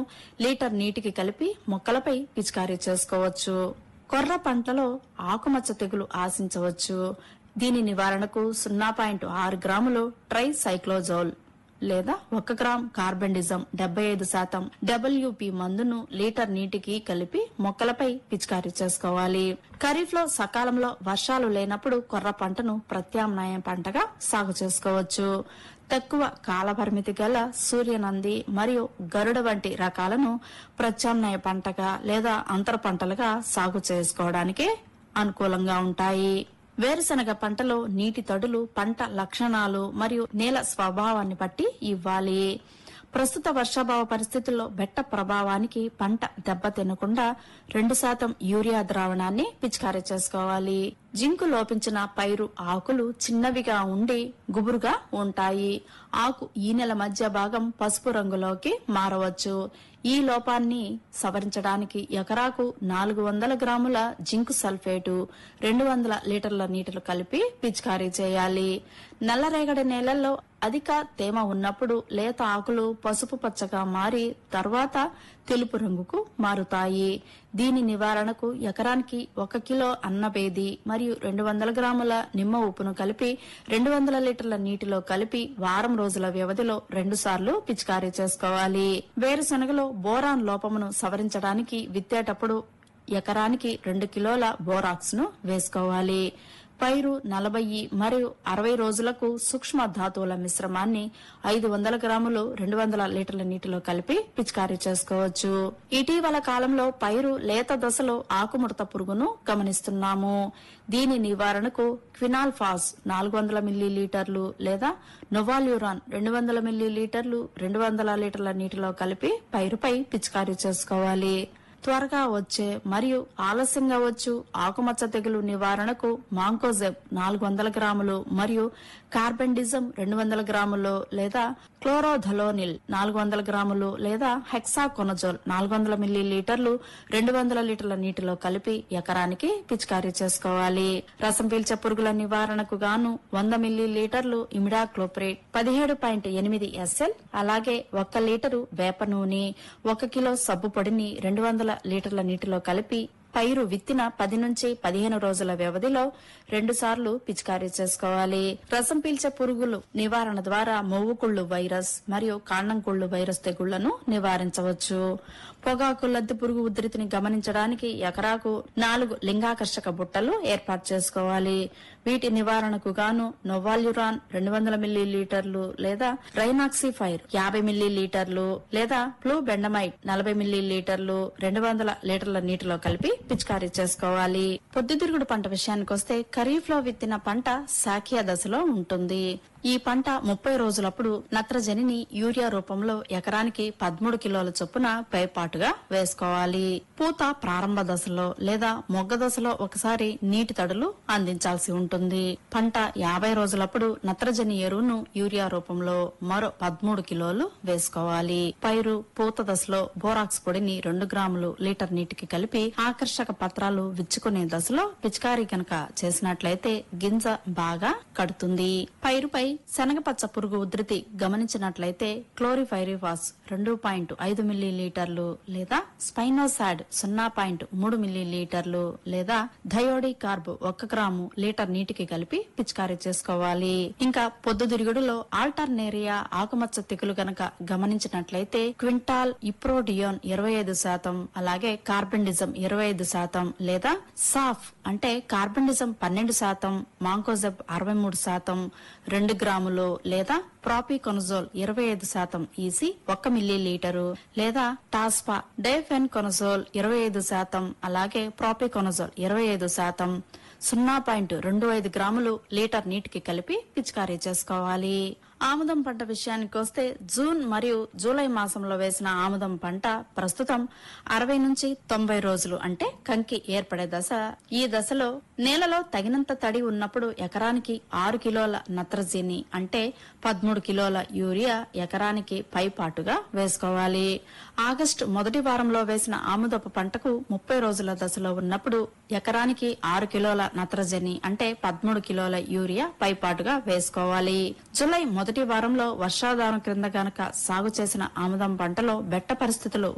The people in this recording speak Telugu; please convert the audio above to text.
లీటర్ నీటికి కలిపి మొక్కలపై పిచికారీ చేసుకోవచ్చు కొర్ర పంటలో ఆకుమచ్చ తెగులు ఆశించవచ్చు దీని నివారణకు సున్నా పాయింట్ ఆరు గ్రాములు ట్రై సైక్లోజోల్ లేదా ఒక గ్రామ్ కార్బెండిజం డెబ్బై ఐదు శాతం డబ్ల్యూపి మందును లీటర్ నీటికి కలిపి మొక్కలపై పిచికారీ చేసుకోవాలి ఖరీఫ్ లో సకాలంలో వర్షాలు లేనప్పుడు కొర్ర పంటను ప్రత్యామ్నాయ పంటగా సాగు చేసుకోవచ్చు తక్కువ కాలపరిమితి గల సూర్యనంది మరియు గరుడ వంటి రకాలను ప్రత్యామ్నాయ పంటగా లేదా అంతర పంటలుగా సాగు చేసుకోవడానికి అనుకూలంగా ఉంటాయి వేరుశనగ పంటలో నీటి తడులు పంట లక్షణాలు మరియు నేల స్వభావాన్ని బట్టి ఇవ్వాలి ప్రస్తుత వర్షాభావ పరిస్థితుల్లో బెట్ట ప్రభావానికి పంట దెబ్బతినకుండా రెండు శాతం యూరియా ద్రావణాన్ని పిచికారీ చేసుకోవాలి జింకు లోపించిన పైరు ఆకులు చిన్నవిగా ఉండి గుబురుగా ఉంటాయి ఆకు ఈ నెల మధ్య భాగం పసుపు రంగులోకి మారవచ్చు ఈ లోపాన్ని సవరించడానికి ఎకరాకు నాలుగు వందల గ్రాముల జింకు సల్ఫేటు రెండు వందల లీటర్ల నీటిలో కలిపి పిచికారీ చేయాలి నల్లరేగడి నేలల్లో అధిక తేమ ఉన్నప్పుడు లేత ఆకులు పసుపు పచ్చగా మారి తర్వాత తెలుపు రంగుకు మారుతాయి దీని నివారణకు ఎకరానికి ఒక కిలో అన్నబేది మరియు రెండు వందల గ్రాముల నిమ్మ ఉప్పును కలిపి రెండు వందల లీటర్ల నీటిలో కలిపి వారం రోజుల వ్యవధిలో రెండు సార్లు పిచికారీ చేసుకోవాలి వేరుశనగలో బోరాన్ లోపమును సవరించడానికి విత్తేటప్పుడు ఎకరానికి రెండు కిలోల బోరాక్స్ ను వేసుకోవాలి పైరు నలభై మరియు అరవై రోజులకు సూక్ష్మ ధాతువుల మిశ్రమాన్ని ఐదు వందల గ్రాములు రెండు వందల లీటర్ల నీటిలో కలిపి పిచికారీ చేసుకోవచ్చు ఇటీవల కాలంలో పైరు లేత దశలో ఆకుముడత పురుగును గమనిస్తున్నాము దీని నివారణకు క్వినాల్ ఫాస్ నాలుగు వందల మిల్లీ లీటర్లు లేదా నొవాల్యూరాన్ రెండు వందల మిల్లీ లీటర్లు రెండు వందల లీటర్ల నీటిలో కలిపి పైరుపై పిచికారీ చేసుకోవాలి త్వరగా వచ్చే మరియు ఆలస్యంగా వచ్చు ఆకుమచ్చ తెగులు నివారణకు మాంకోజెబ్ నాలుగు వందల గ్రాములు మరియు కార్బెండిజం రెండు వందల గ్రాములు లేదా క్లోరోధలోనిల్ నాలుగు వందల గ్రాములు లేదా హెక్సాకొనజోల్ నాలుగు వందల మిల్లీ లీటర్లు రెండు వందల లీటర్ల నీటిలో కలిపి ఎకరానికి పిచికారీ చేసుకోవాలి రసం పీల్చే పురుగుల నివారణకు గాను వంద మిల్లీ లీటర్లు ఇమిడాక్లోప్రేట్ పదిహేడు పాయింట్ ఎనిమిది ఎస్ఎల్ అలాగే ఒక్క లీటరు వేప నూనె ఒక కిలో సబ్బు పొడిని రెండు వందల లీటర్ల నీటిలో కలిపి పైరు విత్తిన పది నుంచి పదిహేను రోజుల వ్యవధిలో రెండు సార్లు పిచికారీ చేసుకోవాలి రసం పీల్చే పురుగులు నివారణ ద్వారా మొవ్వుకుళ్ళు వైరస్ మరియు కాండం కుళ్ళు వైరస్ తెగుళ్లను నివారించవచ్చు పొగాకు లద్దె పురుగు ఉధృతిని గమనించడానికి ఎకరాకు నాలుగు లింగాకర్షక బుట్టలు ఏర్పాటు చేసుకోవాలి వీటి నివారణకు గాను నొవాల్యురాన్ రెండు వందల మిల్లీ లీటర్లు లేదా రైనాక్సిఫైర్ యాభై మిల్లీ లీటర్లు లేదా ఫ్లూ బెండమైట్ నలభై మిల్లీ లీటర్లు రెండు వందల లీటర్ల నీటిలో కలిపి పిచికారీ చేసుకోవాలి పొద్దుతిరుగుడు పంట విషయానికి వస్తే ఖరీఫ్ లో విత్తిన పంట శాఖీయ దశలో ఉంటుంది ఈ పంట ముప్పై రోజులప్పుడు నత్రజనిని యూరియా రూపంలో ఎకరానికి పదమూడు కిలోల చొప్పున పైపాటుగా వేసుకోవాలి పూత ప్రారంభ దశలో లేదా మొగ్గ దశలో ఒకసారి నీటి తడులు అందించాల్సి ఉంటుంది పంట యాభై రోజులప్పుడు నత్రజని ఎరువును యూరియా రూపంలో మరో పదమూడు కిలోలు వేసుకోవాలి పైరు పూత దశలో బోరాక్స్ పొడిని రెండు గ్రాములు లీటర్ నీటికి కలిపి ఆకర్షక పత్రాలు విచ్చుకునే దశలో పిచికారీ కనుక చేసినట్లయితే గింజ బాగా కడుతుంది పైరుపై శనగపచ్చ పురుగు ఉధృతి గమనించినట్లయితే క్లోరిఫైరిఫాస్ రెండు పాయింట్ ఐదు మిల్లీ లీటర్లు లేదా స్పైనోసాడ్ సున్నా పాయింట్ మూడు మిల్లీ లీటర్లు లేదా థయోడి కార్బ్ ఒక గ్రాము లీటర్ నీటికి కలిపి పిచికారీ చేసుకోవాలి ఇంకా పొద్దుతిరుగుడులో ఆల్టర్నేరియా ఆకుమచ్చ తెగులు గనక గమనించినట్లయితే క్వింటాల్ ఇప్రోడియోన్ ఇరవై ఐదు శాతం అలాగే కార్బెండిజం ఇరవై ఐదు శాతం లేదా సాఫ్ అంటే కార్బెండిజం పన్నెండు శాతం మాంకోజెబ్ అరవై మూడు శాతం రెండు గ్రాములు లేదా ప్రాపికొనజోల్ ఇరవై ఐదు శాతం ఈసి ఒక్క మిల్లీ లీటరు లేదా టాస్పా డైఫెన్ కొనజోల్ ఇరవై ఐదు శాతం అలాగే ప్రాపికొనజోల్ ఇరవై ఐదు శాతం సున్నా పాయింట్ రెండు ఐదు గ్రాములు లీటర్ నీటికి కలిపి పిచికారీ చేసుకోవాలి ఆముదం పంట విషయానికి వస్తే జూన్ మరియు జూలై మాసంలో వేసిన ఆముదం పంట ప్రస్తుతం అరవై నుంచి తొంభై రోజులు అంటే కంకి ఏర్పడే దశ ఈ దశలో నేలలో తగినంత తడి ఉన్నప్పుడు ఎకరానికి ఆరు కిలోల నత్రజని అంటే పదమూడు కిలోల యూరియా ఎకరానికి పైపాటుగా వేసుకోవాలి ఆగస్టు మొదటి వారంలో వేసిన ఆముదపు పంటకు ముప్పై రోజుల దశలో ఉన్నప్పుడు ఎకరానికి ఆరు కిలోల నత్రజని అంటే పదమూడు కిలోల యూరియా పైపాటుగా వేసుకోవాలి జులై మొదటి వారంలో వర్షాధారం క్రింద గనక సాగు చేసిన ఆముదం పంటలో బెట్ట పరిస్థితులు